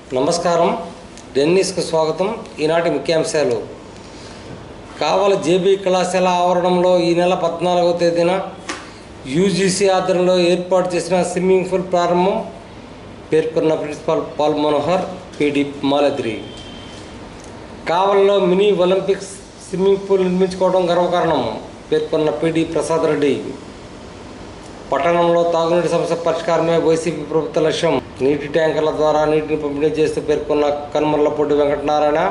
నమస్కారం డెన్నిస్కు స్వాగతం ఈనాటి ముఖ్యాంశాలు కావలి జేబీ కళాశాల ఆవరణంలో ఈ నెల పద్నాలుగవ తేదీన యూజీసీ ఆధ్వర్యంలో ఏర్పాటు చేసిన స్విమ్మింగ్ పూల్ ప్రారంభం పేర్కొన్న ప్రిన్సిపాల్ పాల్ మనోహర్ పిడి మాలద్రి కావలిలో మినీ ఒలింపిక్స్ స్విమ్మింగ్ పూల్ నిర్మించుకోవడం గర్వకారణం పేర్కొన్న పిడి ప్రసాద్ రెడ్డి పట్టణంలో తాగునీటి సమస్య పరిష్కారమే వైసీపీ ప్రభుత్వ లక్ష్యం నీటి ట్యాంకర్ల ద్వారా నీటిని పంపిణీ చేస్తూ పేర్కొన్న కనుమర్లపొడ్డి వెంకటనారాయణ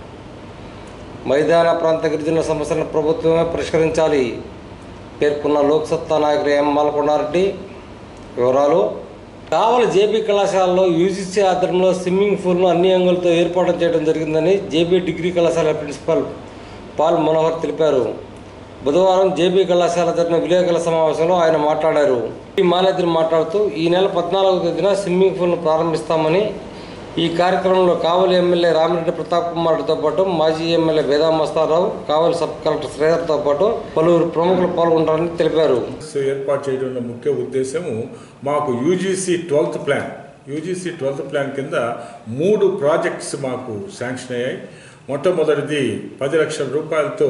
మైదాన ప్రాంత గిరిజనుల సమస్యలను ప్రభుత్వమే పరిష్కరించాలి పేర్కొన్న లోక్సత్తా నాయకుడు ఎం మాలకొండారెడ్డి వివరాలు కావలి జేబీ కళాశాలలో యూజీసీ ఆధ్వర్యంలో స్విమ్మింగ్ పూల్ను అన్ని అంగులతో ఏర్పాటు చేయడం జరిగిందని జేబీ డిగ్రీ కళాశాల ప్రిన్సిపల్ పాల్ మనోహర్ తెలిపారు బుధవారం జేబీ కళాశాల జరిగిన విలేకరుల సమావేశంలో ఆయన మాట్లాడారు ఈ మానేద్రి మాట్లాడుతూ ఈ నెల పద్నాలుగవ తేదీన స్విమ్మింగ్ పూల్ను ప్రారంభిస్తామని ఈ కార్యక్రమంలో కావలి ఎమ్మెల్యే రామిరెడ్డి ప్రతాప్ కుమార్తో పాటు మాజీ MLA Veda Mastarao Kavali sub collector శ్రీధర్తో పాటు పలువురు ప్రముఖులు పాల్గొంటారని తెలిపారు సో ఏర్పాటు చేయడంలో ముఖ్య ఉద్దేశము మాకు UGC twelfth plan UGC twelfth plan కింద మూడు ప్రాజెక్ట్స్ మాకు శాంక్షన్ అయ్యాయి మొట్టమొదటిది పది లక్షల రూపాయలతో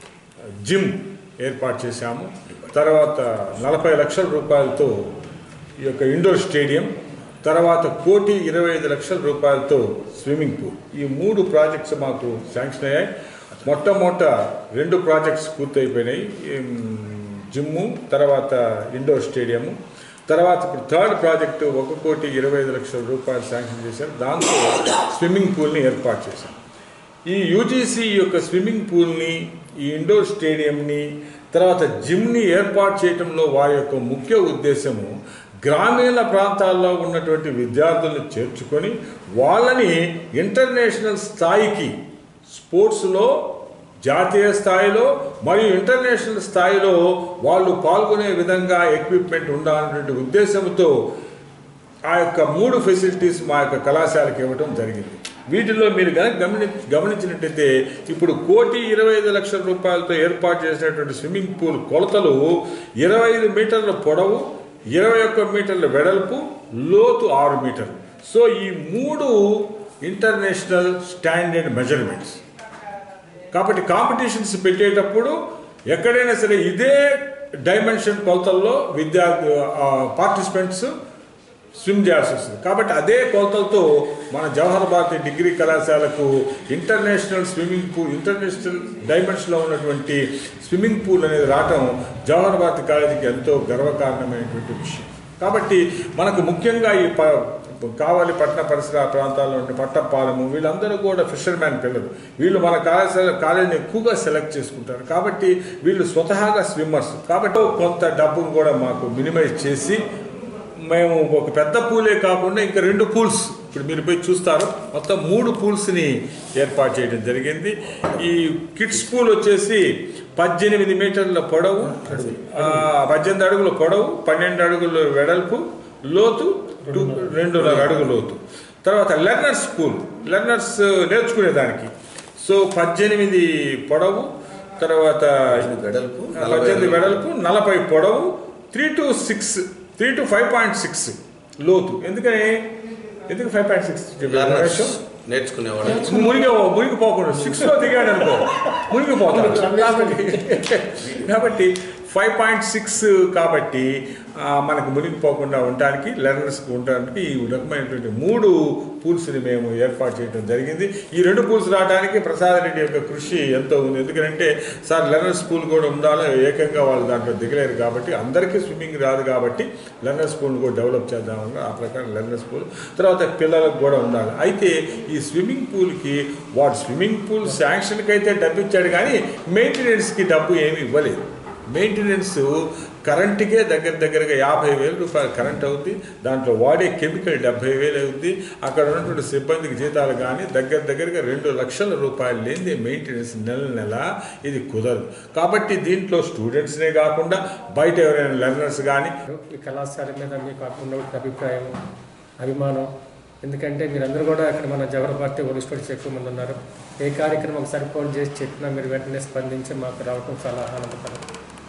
జిమ్ ఏర్పాటు చేశాము తర్వాత నలభై లక్షల రూపాయలతో ఈ యొక్క ఇండోర్ స్టేడియం తర్వాత కోటి ఇరవై ఐదు లక్షల రూపాయలతో స్విమ్మింగ్ పూల్ ఈ మూడు ప్రాజెక్ట్స్ మాకు శాంక్షన్ అయ్యాయి మొట్టమొదట రెండు ప్రాజెక్ట్స్ పూర్తయిపోయినాయి ఏం, జిమ్ము తర్వాత ఇండోర్ స్టేడియము తర్వాత ఇప్పుడు థర్డ్ ప్రాజెక్టు ఒక కోటి ఇరవై ఐదు లక్షల రూపాయలు శాంక్షన్ చేశారు దాంతో స్విమ్మింగ్ పూల్ని ఏర్పాటు చేశాం ఈ యూజీసీ యొక్క స్విమ్మింగ్ పూల్ని ఈ ఇండోర్ స్టేడియంని తర్వాత జిమ్ని ఏర్పాటు చేయడంలో వారి యొక్క ముఖ్య ఉద్దేశము గ్రామీణ ప్రాంతాల్లో ఉన్నటువంటి విద్యార్థులను చేర్చుకొని వాళ్ళని ఇంటర్నేషనల్ స్థాయికి స్పోర్ట్స్లో జాతీయ స్థాయిలో మరియు ఇంటర్నేషనల్ స్థాయిలో వాళ్ళు పాల్గొనే విధంగా ఎక్విప్మెంట్ ఉండాలనేటువంటి ఉద్దేశంతో ఆ యొక్క మూడు ఫెసిలిటీస్ మా యొక్క కళాశాలకు ఇవ్వడం జరిగింది వీటిలో మీరు కనుక గమని గమనించినట్టయితే ఇప్పుడు కోటి ఇరవై ఐదు లక్షల రూపాయలతో ఏర్పాటు చేసినటువంటి స్విమ్మింగ్ పూల్ కొలతలు ఇరవై ఐదు మీటర్ల పొడవు ఇరవై ఒక్క మీటర్ల వెడల్పు లోతు ఆరు మీటర్లు సో ఈ మూడు ఇంటర్నేషనల్ స్టాండర్డ్ మెజర్మెంట్స్ కాబట్టి కాంపిటీషన్స్ పెట్టేటప్పుడు ఎక్కడైనా సరే ఇదే డైమెన్షన్ కొలతల్లో విద్యార్థి పార్టిసిపెంట్స్ స్విమ్ చేయాల్సి వస్తుంది కాబట్టి అదే కొలతలతో మన జవహర్ భారతి డిగ్రీ కళాశాలకు ఇంటర్నేషనల్ స్విమ్మింగ్ పూల్ ఇంటర్నేషనల్ డైమెన్షన్లో ఉన్నటువంటి స్విమ్మింగ్ పూల్ అనేది రావటం జవహర్ భారతి కాలేజీకి ఎంతో గర్వకారణమైనటువంటి విషయం కాబట్టి మనకు ముఖ్యంగా ఈ ప కావాలి పట్టణ పరిసర ప్రాంతాల్లో ఉండే పట్టపాలెము వీళ్ళందరూ కూడా ఫిషర్మ్యాన్ పిల్లలు వీళ్ళు మన కళాశాల కాలేజీని ఎక్కువగా సెలెక్ట్ చేసుకుంటారు కాబట్టి వీళ్ళు స్వతహాగా స్విమ్మర్స్ కాబట్టి కొంత డబ్బును కూడా మాకు మినిమైజ్ చేసి మేము ఒక పెద్ద పూలే కాకుండా ఇంకా రెండు పూల్స్ ఇప్పుడు మీరు పోయి చూస్తారు మొత్తం మూడు పూల్స్ని ఏర్పాటు చేయడం జరిగింది ఈ కిడ్స్ పూల్ వచ్చేసి పద్దెనిమిది మీటర్ల పొడవు ఆ, పద్దెనిమిది అడుగుల పొడవు పన్నెండు అడుగుల వెడల్పు లోతు టూ రెండున్నర అడుగు లోతు తర్వాత లెర్నర్స్ పూల్ లెర్నర్స్ నేర్చుకునేదానికి సో పద్దెనిమిది పొడవు తర్వాత వెడల్పు, పద్దెనిమిది వెడల్పు నలభై పొడవు three to six three to five point six లోతు ఎందుకని ఎందుకు ఫైవ్ పాయింట్ సిక్స్ లర్నర్స్ నేర్చుకునేవాడు మునిగి మునిగిపోకుండా సిక్స్ లో దిగాడు అనుకో మునిగిపోతాడు కాబట్టి కాబట్టి ఫైవ్ పాయింట్ సిక్స్ కాబట్టి ఆ, మనకు మునిగిపోకుండా ఉండడానికి లెర్నర్స్కి ఉండడానికి ఈ రకమైనటువంటి మూడు పూల్స్ని మేము ఏర్పాటు చేయడం జరిగింది ఈ రెండు పూల్స్ రావడానికి ప్రసాద్ రెడ్డి యొక్క కృషి ఎంతో ఉంది ఎందుకంటే సార్ లెర్నర్స్ పూల్ కూడా ఉండాలి ఏకంగా వాళ్ళు దాంట్లో దిగలేరు కాబట్టి అందరికీ స్విమ్మింగ్ రాదు కాబట్టి లెర్నర్స్ పూల్ కూడా డెవలప్ చేద్దామని ఆ ప్రకారం లెర్నర్స్ పూల్ తర్వాత పిల్లలకు కూడా ఉండాలి అయితే ఈ స్విమ్మింగ్ పూల్కి వాడు స్విమ్మింగ్ పూల్ శాంక్షన్కి అయితే డబ్బు ఇచ్చాడు కానీ మెయింటెనెన్స్కి డబ్బు ఏమి ఇవ్వలేదు మెయింటెనెన్స్ కరెంటుకే దగ్గర దగ్గరగా యాభై వేల రూపాయలు కరెంట్ అవుద్ది దాంట్లో వాడే కెమికల్ డెబ్బై వేలు అవుద్ది అక్కడ ఉన్నటువంటి సిబ్బందికి జీతాలు కానీ దగ్గర దగ్గరగా రెండు లక్షల రూపాయలు లేనిది మెయింటెనెన్స్ నెల నెల ఇది కుదరదు కాబట్టి దీంట్లో స్టూడెంట్స్నే కాకుండా బయట ఎవరైనా లెర్నర్స్ కానీ ఈ కళాశాల మీద మీకు ఉన్నటువంటి అభిప్రాయం అభిమానం ఎందుకంటే మీరందరూ కూడా ఇక్కడ మన జవహర్ భారతి ఓల్డ్ స్టూడెంట్స్ ఎక్కువ మంది ఉన్నారు ఏ కార్యక్రమం ఒకసారి ఫోన్ చేసి చెప్పినా మీరు వెంటనే స్పందించి మాకు రావడం చాలా ఆనందకరం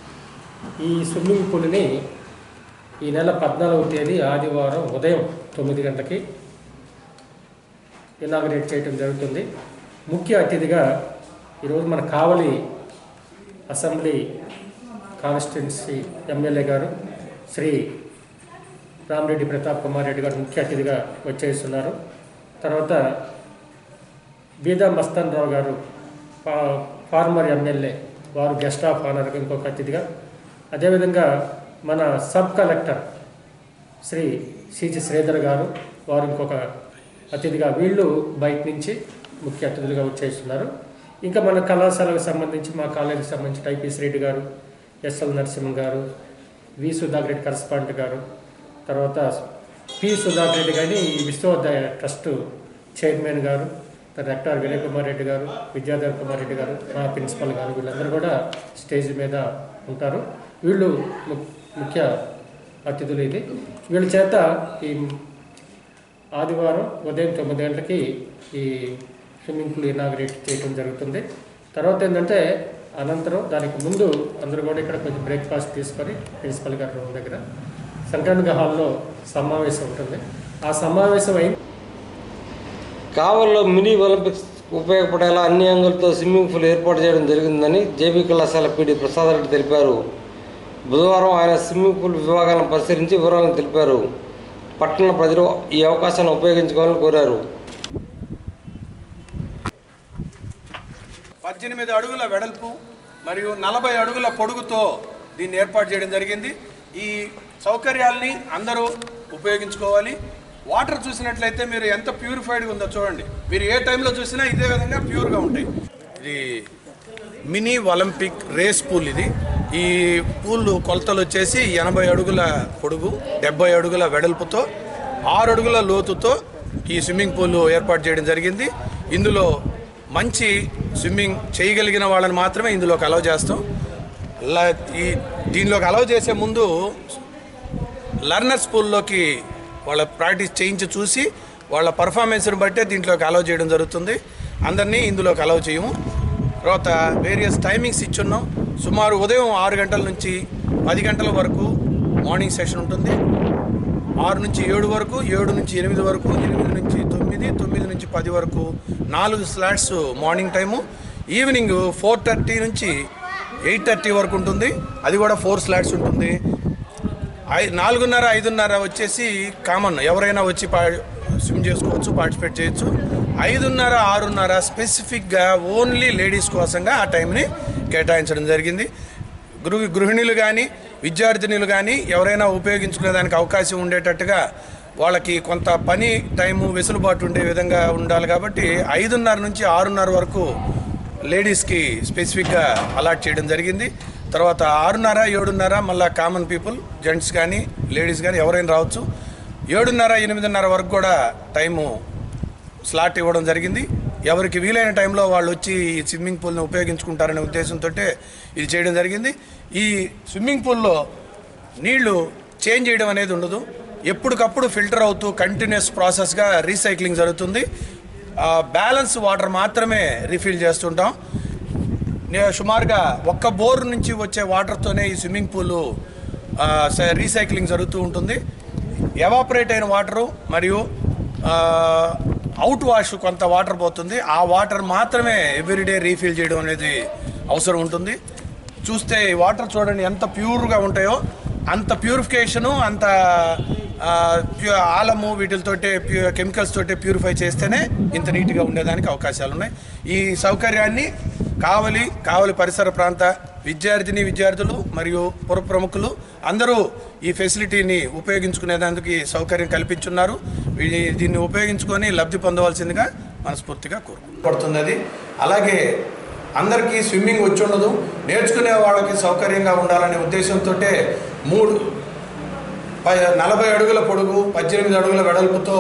ఈ స్విమ్మింగ్ పూల్ని ఈ నెల పద్నాలుగవ తేదీ ఆదివారం ఉదయం తొమ్మిది గంటలకి ఇనాగరేట్ చేయడం జరుగుతుంది ముఖ్య అతిథిగా ఈరోజు మన కావలి అసెంబ్లీ కాన్స్టిట్యున్సీ ఎమ్మెల్యే గారు శ్రీ రామరెడ్డి ప్రతాప్ కుమార్ రెడ్డి గారు ముఖ్య అతిథిగా వచ్చేస్తున్నారు తర్వాత బీదా మస్తాన్ రావు గారు ఫా- ఫార్మర్ ఎమ్మెల్యే వారు గెస్ట్ ఆఫ్ ఆనర్ ఇంకొక అతిథిగా అదేవిధంగా మన sub collector Shri CG Sridhar గారు వారు ఇంకొక అతిథిగా వీళ్ళు బయట నుంచి ముఖ్య అతిథులుగా వచ్చేస్తున్నారు ఇంకా మన కళాశాలకు సంబంధించి మా కాలేజీకి సంబంధించి టైపీస్ రెడ్డి గారు ఎస్ఎల్ నరసింహన్ గారు వి సుధాకర్ రెడ్డి కరస్పాండెంట్ గారు తర్వాత పి సుధాకర్ రెడ్డి గారిని ఈ విశ్వవిద్యాలయ ట్రస్ట్ చైర్మన్ గారు రెక్టార్ వినయ్ కుమార్ రెడ్డి గారు విద్యాధర్ కుమార్ రెడ్డి గారు మా ప్రిన్సిపల్ గారు వీళ్ళందరూ కూడా స్టేజ్ మీద ఉంటారు వీళ్ళు ము- ముఖ్య అతిథులు ఇది వీళ్ళ చేత ఈ ఆదివారం ఉదయం తొమ్మిది గంటలకి ఈ స్విమ్మింగ్ పూల్ ఇనాగ్రేట్ చేయడం జరుగుతుంది తర్వాత ఏంటంటే అనంతరం దానికి ముందు అందరూ కూడా ఇక్కడ కొంచెం బ్రేక్ఫాస్ట్ తీసుకొని ప్రిన్సిపల్ గారి రూమ్ దగ్గర సంక్రాంతి హాల్లో సమావేశం ఉంటుంది ఆ సమావేశం అయిన కావల్లో మినీ ఒలింపిక్స్ ఉపయోగపడేలా అన్ని అంగులతో స్విమ్మింగ్ పూల్ ఏర్పాటు చేయడం జరిగిందని జేబీ కళాశాల పీడి ప్రసాద్ రెడ్డి తెలిపారు బుధవారం ఆయన స్విమ్మింగ్ పూల్ విభాగాలను పరిశీలించి వివరాలను తెలిపారు పట్టణ ప్రజలు ఈ అవకాశాన్ని ఉపయోగించుకోవాలని కోరారు పద్దెనిమిది అడుగుల వెడల్పు మరియు నలభై అడుగుల పొడుగుతో దీన్ని ఏర్పాటు చేయడం జరిగింది ఈ సౌకర్యాల్ని అందరూ ఉపయోగించుకోవాలి వాటర్ చూసినట్లయితే మీరు ఎంత ప్యూరిఫైడ్గా ఉందో చూడండి మీరు ఏ టైంలో చూసినా ఇదే విధంగా ప్యూర్గా ఉంటాయి ఇది మినీ ఒలింపిక్ రేస్ పూల్ ఇది ఈ పూల్ కొలతలు వచ్చేసి ఎనభై అడుగుల పొడుగు డెబ్బై అడుగుల వెడల్పుతో ఆరు అడుగుల లోతుతో ఈ స్విమ్మింగ్ పూల్ ఏర్పాటు చేయడం జరిగింది ఇందులో మంచి స్విమ్మింగ్ చేయగలిగిన వాళ్ళని మాత్రమే ఇందులోకి అలౌ చేస్తాం ల- ఈ దీనిలోకి అలౌ చేసే ముందు లర్నర్ స్కూల్లోకి వాళ్ళ ప్రాక్టీస్ చేయించి చూసి వాళ్ళ పర్ఫార్మెన్స్ని బట్టే దీంట్లోకి అలౌ చేయడం జరుగుతుంది అందరినీ ఇందులోకి అలౌ చేయము తర్వాత వేరియస్ టైమింగ్స్ ఇచ్చున్నాం సుమారు ఉదయం ఆరు గంటల నుంచి పది గంటల వరకు మార్నింగ్ సెషన్ ఉంటుంది ఆరు నుంచి ఏడు వరకు ఏడు నుంచి ఎనిమిది వరకు ఎనిమిది నుంచి తొమ్మిది తొమ్మిది నుంచి పది వరకు నాలుగు slots morning time evening four thirty నుంచి ఎయిట్ థర్టీ వరకు ఉంటుంది అది కూడా ఫోర్ స్లాట్స్ ఉంటుంది ఐ నాలుగున్నర ఐదున్నర వచ్చేసి కామన్ ఎవరైనా వచ్చి పా స్విమ్ చేసుకోవచ్చు పార్టిసిపేట్ చేయొచ్చు ఐదున్నర ఆరున్నర స్పెసిఫిక్గా ఓన్లీ లేడీస్ కోసంగా ఆ టైంని కేటాయించడం జరిగింది గృహ గృహిణులు కానీ విద్యార్థినులు కానీ ఎవరైనా ఉపయోగించుకునే దానికి అవకాశం ఉండేటట్టుగా వాళ్ళకి కొంత పని టైము వెసులుబాటు ఉండే విధంగా ఉండాలి కాబట్టి ఐదున్నర నుంచి ఆరున్నర వరకు లేడీస్కి స్పెసిఫిక్గా అలాట్ చేయడం జరిగింది తర్వాత ఆరున్నర ఏడున్నర మళ్ళీ కామన్ పీపుల్ జెంట్స్ కానీ లేడీస్ కానీ ఎవరైనా రావచ్చు ఏడున్నర ఎనిమిదిన్నర వరకు కూడా టైము స్లాట్ ఇవ్వడం జరిగింది ఎవరికి వీలైన టైంలో వాళ్ళు వచ్చి ఈ స్విమ్మింగ్ పూల్ని ఉపయోగించుకుంటారనే ఉద్దేశంతో ఇది చేయడం జరిగింది ఈ స్విమ్మింగ్ పూల్లో నీళ్లు చేంజ్ చేయడం అనేది ఉండదు ఎప్పటికప్పుడు ఫిల్టర్ అవుతూ కంటిన్యూస్ ప్రాసెస్గా రీసైక్లింగ్ జరుగుతుంది బ్యాలెన్స్ వాటర్ మాత్రమే రీఫిల్ చేస్తుంటాం నే- సుమారుగా ఒక్క బోర్ నుంచి వచ్చే వాటర్తోనే ఈ స్విమ్మింగ్ పూల్ రీసైక్లింగ్ జరుగుతూ ఉంటుంది ఎవాపరేట్ అయిన వాటరు మరియు అవుట్ వాష్ కొంత వాటర్ పోతుంది ఆ వాటర్ మాత్రమే ఎవ్రీడే రీఫిల్ చేయడం అనేది అవసరం ఉంటుంది చూస్తే ఈ వాటర్ చూడండి ఎంత ప్యూర్గా ఉంటాయో అంత ప్యూరిఫికేషను అంత ఆ, ప్యూ- ఆలము వీటితోటే ప్యూ కెమికల్స్ తోటే ప్యూరిఫై చేస్తేనే ఇంత నీట్గా ఉండేదానికి అవకాశాలు ఉన్నాయి ఈ సౌకర్యాన్ని కావలి కావలి పరిసర ప్రాంత విద్యార్థిని విద్యార్థులు మరియు పుర ప్రముఖులు అందరూ ఈ ఫెసిలిటీని ఉపయోగించుకునేందుకు ఈ సౌకర్యం కల్పించున్నారు వీ- దీన్ని ఉపయోగించుకొని లబ్ధి పొందవలసిందిగా మనస్ఫూర్తిగా కోరుకుంటుంది అది అలాగే అందరికీ స్విమ్మింగ్ వచ్చి ఉండదు నేర్చుకునే వాళ్ళకి సౌకర్యంగా ఉండాలనే ఉద్దేశంతో మూడు ప- నలభై అడుగుల పొడుగు పద్దెనిమిది అడుగుల వెడల్పుతో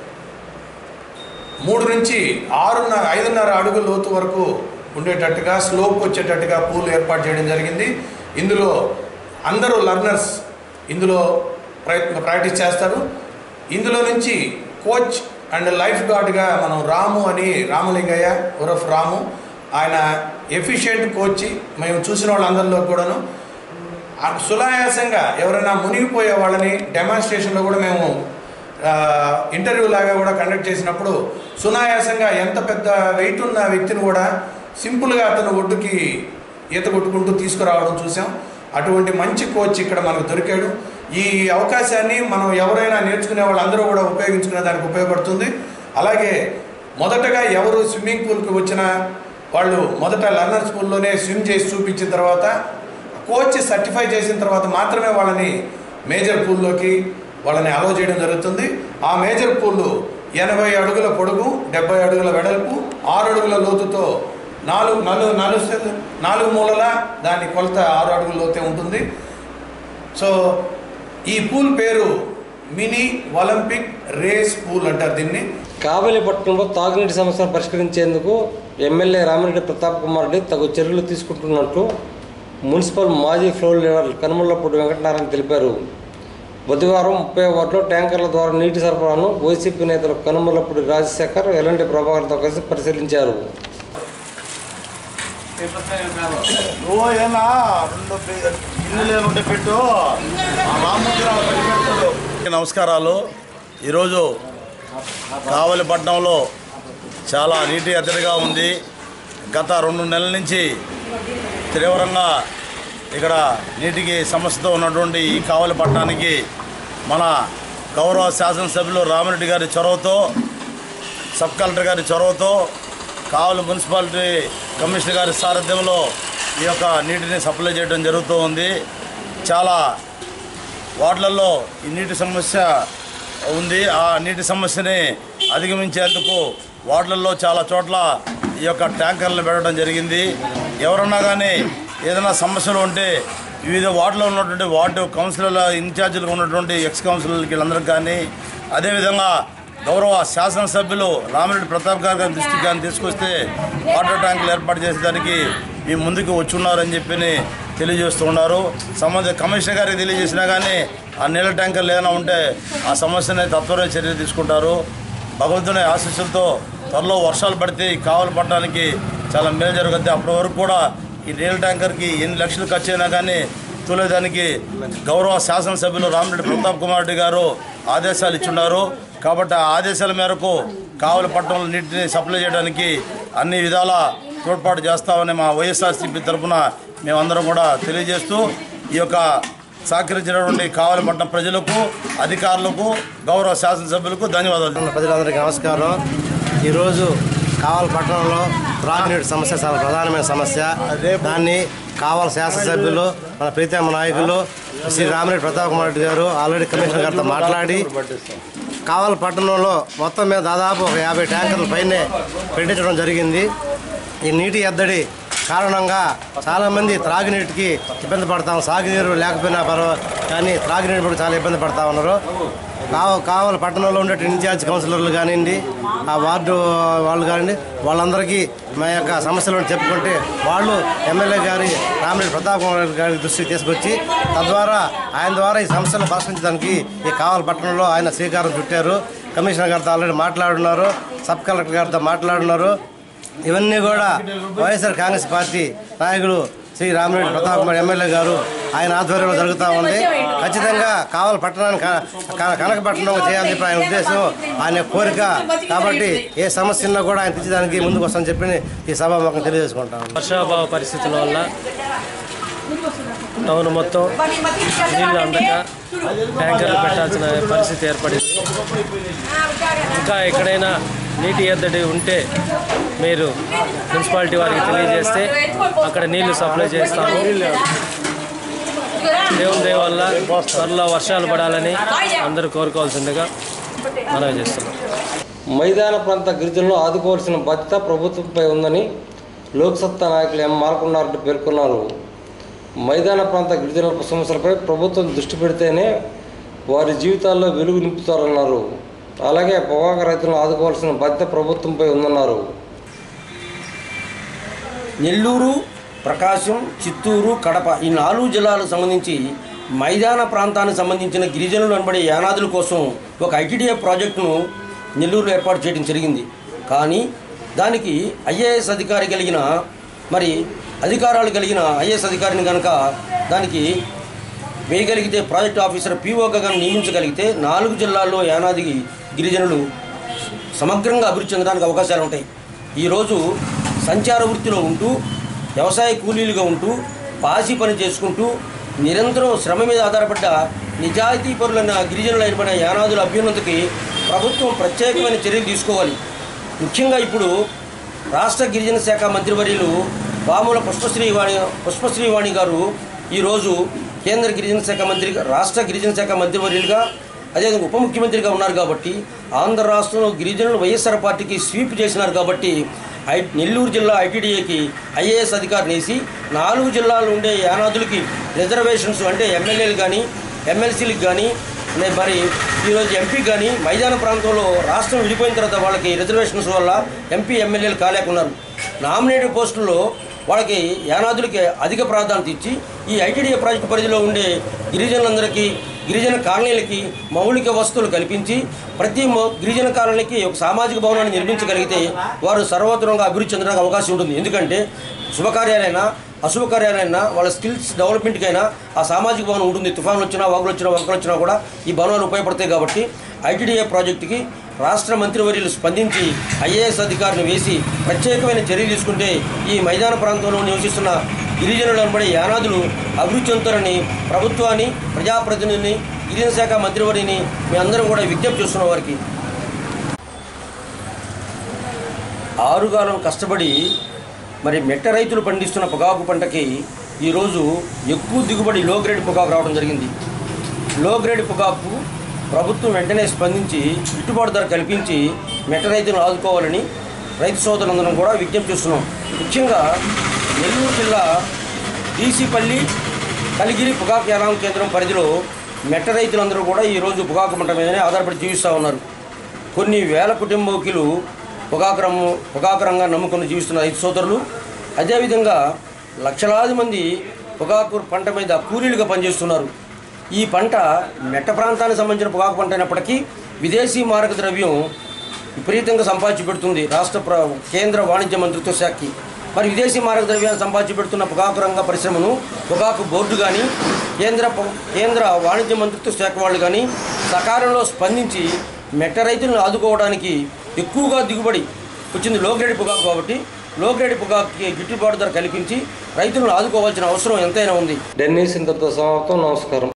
మూడు నుంచి ఆరున్నర ఐదున్నర అడుగు లోతు వరకు ఉండేటట్టుగా స్లోప్ వచ్చేటట్టుగా పూల్ ఏర్పాటు చేయడం జరిగింది ఇందులో అందరూ లర్నర్స్ ఇందులో ప్రయత్న ప్రాక్టీస్ చేస్తారు ఇందులో నుంచి కోచ్ అండ్ లైఫ్ గార్డ్గా మనం రాము అని రామలింగయ్య ఉరఫ్ రాము ఆయన ఎఫిషియెంట్ కోచ్ మేము చూసిన వాళ్ళందరిలో కూడాను ఆ సునాయాసంగా ఎవరైనా మునిగిపోయే వాళ్ళని డెమాన్స్ట్రేషన్లో కూడా మేము ఆ, ఇంటర్వ్యూ లాగా కూడా కండక్ట్ చేసినప్పుడు సునాయాసంగా ఎంత పెద్ద వెయిట్ ఉన్న వ్యక్తిని కూడా సింపుల్గా అతను ఒడ్డుకి ఈత కొట్టుకుంటూ తీసుకురావడం చూసాం అటువంటి మంచి కోచ్ ఇక్కడ మనకు దొరికాడు ఈ అవకాశాన్ని మనం ఎవరైనా నేర్చుకునే వాళ్ళందరూ కూడా ఉపయోగించుకునే దానికి ఉపయోగపడుతుంది అలాగే మొదటగా ఎవరు స్విమ్మింగ్ పూల్కి వచ్చినా వాళ్ళు మొదట లర్నర్ స్కూల్లోనే స్విమ్ చేసి చూపించిన తర్వాత కోచ్ సర్టిఫై చేసిన తర్వాత మాత్రమే వాళ్ళని మేజర్ పూల్లోకి వాళ్ళని అలో చేయడం జరుగుతుంది ఆ మేజర్ పూల్ ఎనభై అడుగుల పొడుగు డెబ్బై అడుగుల వెడల్పు ఆరు అడుగుల లోతుతో నాలుగు నాలుగు నాలుగు సెల్- నాలుగు మూలల దాని కొలత ఆరు అడుగుల లోతే ఉంటుంది సో ఈ పూల్ పేరు మినీ ఒలింపిక్ రేస్ పూల్ అంటారు దీన్ని కావలిపట్నంలో తాగునీటి సమస్యను పరిష్కరించేందుకు ఎమ్మెల్యే రామిరెడ్డి ప్రతాప్ కుమార్ రెడ్డి తగు చర్యలు తీసుకుంటున్నట్లు మున్సిపల్ మాజీ ఫ్లోర్ లీడర్ కనుమల్లపూడి వెంకటనారాయణ తెలిపారు బుధవారం ముప్పై వార్డులో ట్యాంకర్ల ద్వారా నీటి సరఫరాను వైసీపీ నేతలు కనుమల్లపూడి రాజశేఖర్ ఎల్లంటి ప్రభాకర్తో కలిసి పరిశీలించారు నువ్వు ఏనా రెండు గిన్నెలు ఏముంటే పెట్టు ఆ రామ్మూర్తిరావు పది పెడతాడు. నమస్కారాలు ఈరోజు కావలిపట్నంలో చాలా నీటి ఎద్దడిగా ఉంది గత రెండు నెలల నుంచి తీవ్రంగా ఇక్కడ నీటికి సమస్యతో ఉన్నటువంటి ఈ కావలిపట్నానికి మన గౌరవ శాసనసభ్యులు రామిరెడ్డి గారి చొరవతో సబ్ కలెక్టర్ గారి చొరవతో కావలి మున్సిపాలిటీ కమిషనర్ గారి సారథ్యంలో ఈ యొక్క నీటిని సప్లై చేయడం జరుగుతూ ఉంది చాలా వార్డులలో ఈ నీటి సమస్య ఉంది ఆ నీటి సమస్యని అధిగమించేందుకు వార్డులలో చాలా చోట్ల ఈ యొక్క ట్యాంకర్లు పెట్టడం జరిగింది ఎవరన్నా కానీ ఏదైనా సమస్యలు ఉంటే వివిధ వార్డులో ఉన్నటువంటి వార్డు కౌన్సిలర్ల ఇన్ఛార్జీలుగా ఉన్నటువంటి ఎక్స్ కౌన్సిలర్లకి వీళ్ళందరికీ కానీ అదేవిధంగా గౌరవ శాసనసభ్యులు రామిరెడ్డి ప్రతాప్ గారి గారి దృష్టికి కానీ తీసుకొస్తే వాటర్ ట్యాంకులు ఏర్పాటు చేసేదానికి మీ ముందుకు వచ్చున్నారని చెప్పి తెలియజేస్తున్నారు సంబంధిత కమిషనర్ గారికి తెలియజేసినా కానీ ఆ నీళ్ళ ట్యాంకర్లు ఏదైనా ఉంటే ఆ సమస్యని తత్వర చర్య తీసుకుంటారు భగవంతుని ఆశీస్సులతో త్వరలో వర్షాలు పడితే ఈ కావలి పట్టడానికి చాలా మేలు జరుగుద్ది అప్పటి వరకు కూడా ఈ నీళ్ళ ట్యాంకర్కి ఎన్ని లక్షలు ఖర్చు అయినా కానీ తూలేదానికి గౌరవ శాసనసభ్యులు రామిరెడ్డి ప్రతాప్ కుమార్ రెడ్డి గారు ఆదేశాలు ఇచ్చున్నారు కాబట్టి ఆ ఆదేశాల మేరకు కావలి పట్టణంలో నీటిని సప్లై చేయడానికి అన్ని విధాల తోడ్పాటు చేస్తామని మా వైఎస్ఆర్సీపీ తరఫున మేమందరం కూడా తెలియజేస్తూ ఈ యొక్క సహకరించినటువంటి కావలిపట్నం ప్రజలకు అధికారులకు గౌరవ శాసనసభ్యులకు ధన్యవాదాలు ప్రజలందరికీ నమస్కారం ఈరోజు కావల పట్టణంలో త్రాగునీటి సమస్య చాలా ప్రధానమైన సమస్య దాన్ని కావల శాసనసభ్యులు మన ప్రీతమ నాయకులు శ్రీ రామిరెడ్డి ప్రతాప్ కుమార్ రెడ్డి గారు ఆల్రెడీ కమిషనర్ గారితో మాట్లాడి కావల పట్టణంలో మొత్తం మీద దాదాపు ఒక యాభై ట్యాంకర్ల పైనే పెట్టించడం జరిగింది ఈ నీటి ఎద్దడి కారణంగా చాలామంది త్రాగునీటికి ఇబ్బంది పడతాం సాగునీరు లేకపోయినా పర్వ కానీ త్రాగునీరు కూడా చాలా ఇబ్బంది పడతా ఉన్నారు కావ కావాలి పట్టణంలో ఉండే ఇన్ఛార్జ్ కౌన్సిలర్లు కానివ్వండి ఆ వార్డు వాళ్ళు కానివ్వండి వాళ్ళందరికీ మా యొక్క సమస్యలను చెప్పుకుంటే వాళ్ళు ఎమ్మెల్యే గారి రామిరెడ్డి ప్రతాప్ కుమార్ గారి దృష్టికి తీసుకొచ్చి తద్వారా ఆయన ద్వారా ఈ సమస్యలను పరిష్కరించడానికి ఈ కావాలి పట్టణంలో ఆయన శ్రీకారం చుట్టారు కమిషనర్ గారితో ఆల్రెడీ మాట్లాడున్నారు సబ్ కలెక్టర్ గారితో మాట్లాడున్నారు ఇవన్నీ కూడా వైఎస్ఆర్ కాంగ్రెస్ పార్టీ నాయకులు శ్రీ రామిరెడ్డి ప్రతాప్ కుమార్ ఎమ్మెల్యే గారు ఆయన ఆధ్వర్యంలో జరుగుతూ ఉంది ఖచ్చితంగా కావాలి పట్టణాన్ని క- క- కనకపట్నం చేయాలని చెప్పి ఆయన ఉద్దేశం ఆయన కోరిక కాబట్టి ఏ సమస్య ఉన్నా కూడా ఆయన తెచ్చడానికి ముందుకు వస్తామని చెప్పి ఈ సభాముఖం తెలియజేసుకుంటాం వర్షాభావ పరిస్థితుల వల్ల టౌన్ మొత్తం నీళ్లు అందక ట్యాంకర్లు పెట్టాల్సిన పరిస్థితి ఏర్పడింది ఇంకా ఎక్కడైనా నీటి ఎద్దడి ఉంటే మీరు మున్సిపాలిటీ వారికి తెలియజేస్తే అక్కడ నీళ్లు సప్లై చేస్తాము దేవుని దయ వల్ల త్వరలో వర్షాలు పడాలని అందరూ కోరుకోవాల్సిందిగా మనవి చేస్తున్నాం మైదాన ప్రాంత గిరిజనులు ఆదుకోవాల్సిన బాధ్యత ప్రభుత్వంపై ఉందని లోక్సత్తా నాయకులు ఎం మాల్కొండారెడ్డి పేర్కొన్నారు మైదాన ప్రాంత గిరిజనుల సమస్యలపై ప్రభుత్వం దృష్టి పెడితేనే వారి జీవితాల్లో వెలుగు నింపుతారన్నారు అలాగే పొగాకు రైతులను ఆదుకోవాల్సిన బాధ్యత ప్రభుత్వంపై ఉందన్నారు నెల్లూరు ప్రకాశం చిత్తూరు కడప ఈ నాలుగు జిల్లాలకు సంబంధించి మైదాన ప్రాంతానికి సంబంధించిన గిరిజనులు అనబడే యానాదుల కోసం ఒక ఐటీడీఏ ప్రాజెక్టును నెల్లూరులో ఏర్పాటు చేయడం జరిగింది కానీ దానికి ఐఏఎస్ అధికారి కలిగిన మరి అధికారాలు కలిగిన ఐఏఎస్ అధికారిని కనుక దానికి వేయగలిగితే ప్రాజెక్ట్ ఆఫీసర్ పీఓగా కానీ నియమించగలిగితే నాలుగు జిల్లాల్లో యానాది గిరిజనులు సమగ్రంగా అభివృద్ధి చెందడానికి అవకాశాలు ఉంటాయి ఈరోజు సంచార వృత్తిలో ఉంటూ వ్యవసాయ కూలీలుగా ఉంటూ పాసి పని చేసుకుంటూ నిరంతరం శ్రమ మీద ఆధారపడ్డ నిజాయితీ పరులైన గిరిజనులు అయిన యానాదుల అభ్యున్నతికి ప్రభుత్వం ప్రత్యేకమైన చర్యలు తీసుకోవాలి ముఖ్యంగా ఇప్పుడు రాష్ట్ర గిరిజన శాఖ మంత్రివర్యులు పాముల పుష్పశ్రీవాణి పుష్పశ్రీవాణి గారు ఈరోజు కేంద్ర గిరిజన శాఖ మంత్రి రాష్ట్ర గిరిజన శాఖ మంత్రివర్యులుగా అదేవిధంగా ఉప ముఖ్యమంత్రిగా ఉన్నారు కాబట్టి ఆంధ్ర రాష్ట్రంలో గిరిజనులు వైఎస్ఆర్ పార్టీకి స్వీప్ చేసినారు కాబట్టి ఐ నెల్లూరు జిల్లా ఐటీడీఏకి ఐఏఎస్ అధికారిని వేసి నాలుగు జిల్లాలు ఉండే యానాదులకి రిజర్వేషన్స్ అంటే ఎమ్మెల్యేలు కానీ ఎమ్మెల్సీలకు కానీ నే- మరి ఈరోజు ఎంపీ కానీ మైదాన ప్రాంతంలో రాష్ట్రం విడిపోయిన తర్వాత వాళ్ళకి రిజర్వేషన్స్ వల్ల ఎంపీ ఎమ్మెల్యేలు కాలేకున్నారు నామినేటెడ్ పోస్టుల్లో వాళ్ళకి యానాదులకి అధిక ప్రాధాన్యత ఇచ్చి ఈ ఐటీడీఏ ప్రాజెక్టు పరిధిలో ఉండే గిరిజనులందరికీ గిరిజన కాలనీలకి మౌలిక వస్తువులు కల్పించి ప్రతి మొ- గిరిజన కాలనీకి ఒక సామాజిక భవనాన్ని నిర్మించగలిగితే వారు సర్వోత్తరంగా అభివృద్ధి చెందడానికి అవకాశం ఉంటుంది ఎందుకంటే శుభకార్యాలైనా అశుభకార్యాలైనా వాళ్ళ స్కిల్స్ డెవలప్మెంట్కైనా ఆ సామాజిక భవనం ఉంటుంది తుఫాన్లు వచ్చినా వాగులు వచ్చినా వంకలు వచ్చినా కూడా ఈ భవనాలు ఉపయోగపడతాయి కాబట్టి ఐటీడీఏ ప్రాజెక్టుకి రాష్ట్ర మంత్రివర్యులు స్పందించి ఐఏఎస్ అధికారిని వేసి ప్రత్యేకమైన చర్యలు తీసుకుంటే ఈ మైదాన ప్రాంతంలో నివసిస్తున్న గిరిజనులు అనబడే యానాదులు అభివృద్ధి చెందుతారని ప్రభుత్వాన్ని ప్రజాప్రతినిధిని గిరిజన శాఖ మంత్రివర్యుని మీ అందరం కూడా విజ్ఞప్తి చేస్తున్న వారికి ఆరుగాలం కష్టపడి మరి మెట్ట రైతులు పండిస్తున్న పొగాకు పంటకి ఈరోజు ఎక్కువ దిగుబడి లో గ్రేడ్ పొగాకు రావడం జరిగింది లో గ్రేడ్ పొగాకు ప్రభుత్వం వెంటనే స్పందించి గిట్టుబాటు ధర కల్పించి మెట్ట రైతులను ఆదుకోవాలని రైతు సోదరులందరం కూడా విజ్ఞప్తి చేస్తున్నాం ముఖ్యంగా నెల్లూరు జిల్లా డీసీపల్లి కలిగిరి పొగాకు యానం కేంద్రం పరిధిలో మెట్ట రైతులందరూ కూడా ఈరోజు పొగాకు పంట మీదనే ఆధారపడి జీవిస్తూ ఉన్నారు కొన్ని వేల కుటుంబీకులు పొగాకు రంగు పొగాకు రంగాన్ని నమ్ముకుని జీవిస్తున్న రైతు సోదరులు అదేవిధంగా లక్షలాది మంది పొగాకు పంట మీద కూలీలుగా పనిచేస్తున్నారు ఈ పంట మెట్ట ప్రాంతానికి సంబంధించిన పొగాకు పంట అయినప్పటికీ విదేశీ మారక ద్రవ్యం విపరీతంగా సంపాదించి పెడుతుంది రాష్ట్ర ప్ర కేంద్ర వాణిజ్య మంత్రిత్వ శాఖకి మరి విదేశీ మారక ద్రవ్యాన్ని సంపాదించి పెడుతున్న పొగాకు రంగ పరిశ్రమను పొగాకు బోర్డు కానీ కేంద్ర పొ- కేంద్ర వాణిజ్య మంత్రిత్వ శాఖ వాళ్ళు కానీ సకాలంలో స్పందించి మెట్ట రైతులను ఆదుకోవడానికి ఎక్కువగా దిగుబడి వచ్చింది లో గ్రేడ్ పొగాకు కాబట్టి లో గ్రేడ్ పొగాకుకి గిట్టుబాటు ధర కల్పించి రైతులను ఆదుకోవాల్సిన అవసరం ఎంతైనా ఉంది డెన్నీస్ ఇంతతో సమాప్తం నమస్కారం